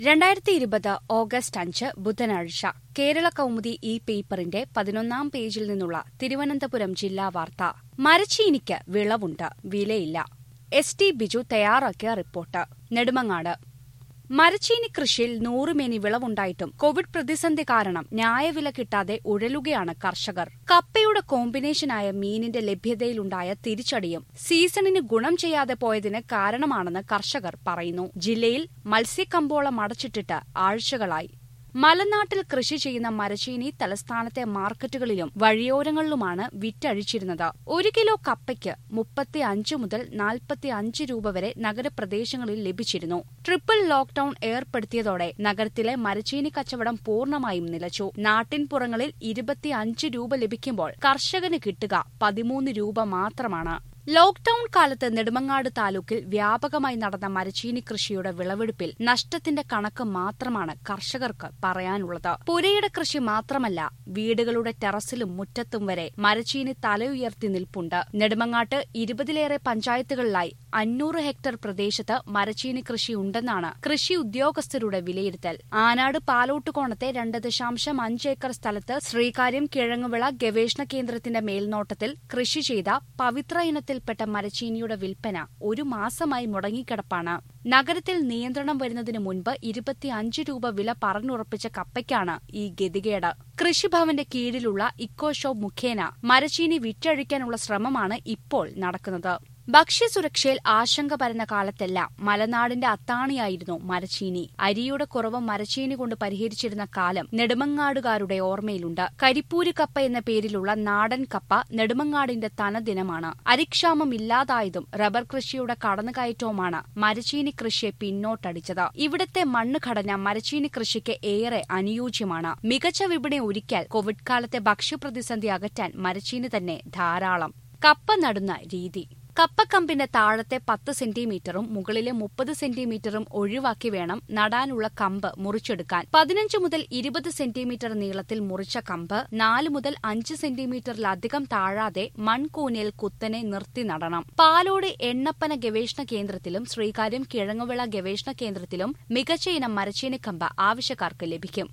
രണ്ടായിരത്തി ഇരുപത് ഓഗസ്റ്റ് അഞ്ച് ബുധനാഴ്ച കേരള കൗമുദി ഈ പേപ്പറിന്റെ പതിനൊന്നാം പേജിൽ നിന്നുള്ള തിരുവനന്തപുരം ജില്ലാ വാർത്ത മരച്ചീനിക്ക് വിളവുണ്ട് വിലയില്ല എസ് ടി ബിജു തയ്യാറാക്കിയ റിപ്പോർട്ട് നെടുമങ്ങാട് മരച്ചീനി കൃഷിയിൽ നൂറുമേനി വിളവുണ്ടായിട്ടും കോവിഡ് പ്രതിസന്ധി കാരണം ന്യായവില കിട്ടാതെ ഉഴലുകയാണ് കർഷകർ കപ്പയുടെ കോമ്പിനേഷനായ മീനിന്റെ ലഭ്യതയിലുണ്ടായ തിരിച്ചടിയും സീസണിന് ഗുണം ചെയ്യാതെ പോയതിന് കാരണമാണെന്ന് കർഷകർ പറയുന്നു ജില്ലയിൽ മത്സ്യക്കമ്പോളം അടച്ചിട്ടിട്ട് ആഴ്ചകളായി മലനാട്ടിൽ കൃഷി ചെയ്യുന്ന മരച്ചീനി തലസ്ഥാനത്തെ മാർക്കറ്റുകളിലും വഴിയോരങ്ങളിലുമാണ് വിറ്റഴിച്ചിരുന്നത് ഒരു കിലോ കപ്പയ്ക്ക് മുപ്പത്തി അഞ്ച് മുതൽ നാൽപ്പത്തി അഞ്ച് രൂപ വരെ നഗരപ്രദേശങ്ങളിൽ ലഭിച്ചിരുന്നു ട്രിപ്പിൾ ലോക്ഡൌൺ ഏർപ്പെടുത്തിയതോടെ നഗരത്തിലെ മരച്ചീനി കച്ചവടം പൂർണ്ണമായും നിലച്ചു നാട്ടിൻപുറങ്ങളിൽ ഇരുപത്തിയഞ്ച് രൂപ ലഭിക്കുമ്പോൾ കർഷകന് കിട്ടുക പതിമൂന്ന് രൂപ മാത്രമാണ് ലോക്ഡൌൺ കാലത്ത് നെടുമങ്ങാട് താലൂക്കിൽ വ്യാപകമായി നടന്ന മരച്ചീനി കൃഷിയുടെ വിളവെടുപ്പിൽ നഷ്ടത്തിന്റെ കണക്ക് മാത്രമാണ് കർഷകർക്ക് പറയാനുള്ളത് പുരയുടെ കൃഷി മാത്രമല്ല വീടുകളുടെ ടെറസിലും മുറ്റത്തും വരെ മരച്ചീനി തലയുയർത്തി നിൽപ്പുണ്ട് നെടുമങ്ങാട്ട് ഇരുപതിലേറെ പഞ്ചായത്തുകളിലായി അഞ്ഞൂറ് ഹെക്ടർ പ്രദേശത്ത് മരച്ചീനി കൃഷിയുണ്ടെന്നാണ് കൃഷി ഉദ്യോഗസ്ഥരുടെ വിലയിരുത്തൽ ആനാട് പാലോട്ടുകോണത്തെ രണ്ട് ദശാംശം അഞ്ച് ഏക്കർ സ്ഥലത്ത് ശ്രീകാര്യം കിഴങ്ങുവിള ഗവേഷണ കേന്ദ്രത്തിന്റെ മേൽനോട്ടത്തിൽ കൃഷി ചെയ്ത പവിത്ര ഇനത്തിൽപ്പെട്ട മരച്ചീനിയുടെ വിൽപ്പന ഒരു മാസമായി മുടങ്ങിക്കിടപ്പാണ് നഗരത്തിൽ നിയന്ത്രണം വരുന്നതിന് മുൻപ് ഇരുപത്തിയഞ്ച് രൂപ വില പറഞ്ഞുറപ്പിച്ച കപ്പയ്ക്കാണ് ഈ ഗതികേട് കൃഷിഭവന്റെ കീഴിലുള്ള ഇക്കോ ഷോപ്പ് മുഖേന മരച്ചീനി വിറ്റഴിക്കാനുള്ള ശ്രമമാണ് ഇപ്പോൾ നടക്കുന്നത് ഭക്ഷ്യസുരക്ഷയിൽ ആശങ്ക പരന്ന കാലത്തെല്ലാം മലനാടിന്റെ അത്താണിയായിരുന്നു മരച്ചീനി അരിയുടെ കുറവ് മരച്ചീനി കൊണ്ട് പരിഹരിച്ചിരുന്ന കാലം നെടുമങ്ങാടുകാരുടെ ഓർമ്മയിലുണ്ട് കരിപ്പൂര് കപ്പ എന്ന പേരിലുള്ള നാടൻ കപ്പ നെടുമങ്ങാടിന്റെ തനദിനമാണ് അരിക്ഷാമം ഇല്ലാതായതും റബ്ബർ കൃഷിയുടെ കടന്നുകയറ്റവുമാണ് മരച്ചീനി കൃഷിയെ പിന്നോട്ടടിച്ചത് ഇവിടത്തെ മണ്ണ് ഘടന മരച്ചീനി കൃഷിക്ക് ഏറെ അനുയോജ്യമാണ് മികച്ച വിപണി ഒരുക്കിയാൽ കോവിഡ് കാലത്തെ ഭക്ഷ്യപ്രതിസന്ധി അകറ്റാൻ മരച്ചീനി തന്നെ ധാരാളം കപ്പ നടുന്ന രീതി കപ്പക്കമ്പിന്റെ താഴത്തെ പത്ത് സെന്റിമീറ്ററും മുകളിലെ മുപ്പത് സെന്റിമീറ്ററും ഒഴിവാക്കി വേണം നടാനുള്ള കമ്പ് മുറിച്ചെടുക്കാൻ പതിനഞ്ച് മുതൽ ഇരുപത് സെന്റിമീറ്റർ നീളത്തിൽ മുറിച്ച കമ്പ് നാല് മുതൽ അഞ്ച് സെന്റിമീറ്ററിലധികം താഴാതെ മൺകൂനയിൽ കുത്തനെ നിർത്തി നടണം പാലോട് എണ്ണപ്പന ഗവേഷണ കേന്ദ്രത്തിലും ശ്രീകാര്യം കിഴങ്ങുവിള ഗവേഷണ കേന്ദ്രത്തിലും മികച്ച ഇനം മരച്ചീനിക്കമ്പ് ആവശ്യക്കാർക്ക് ലഭിക്കും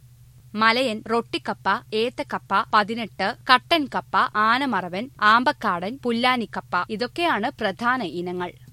മലയൻ റൊട്ടിക്കപ്പ ഏത്തക്കപ്പ പതിനെട്ട് കട്ടൻ കപ്പ ആനമറവൻ ആമ്പക്കാടൻ പുല്ലാനിക്കപ്പ ഇതൊക്കെയാണ് പ്രധാന ഇനങ്ങൾ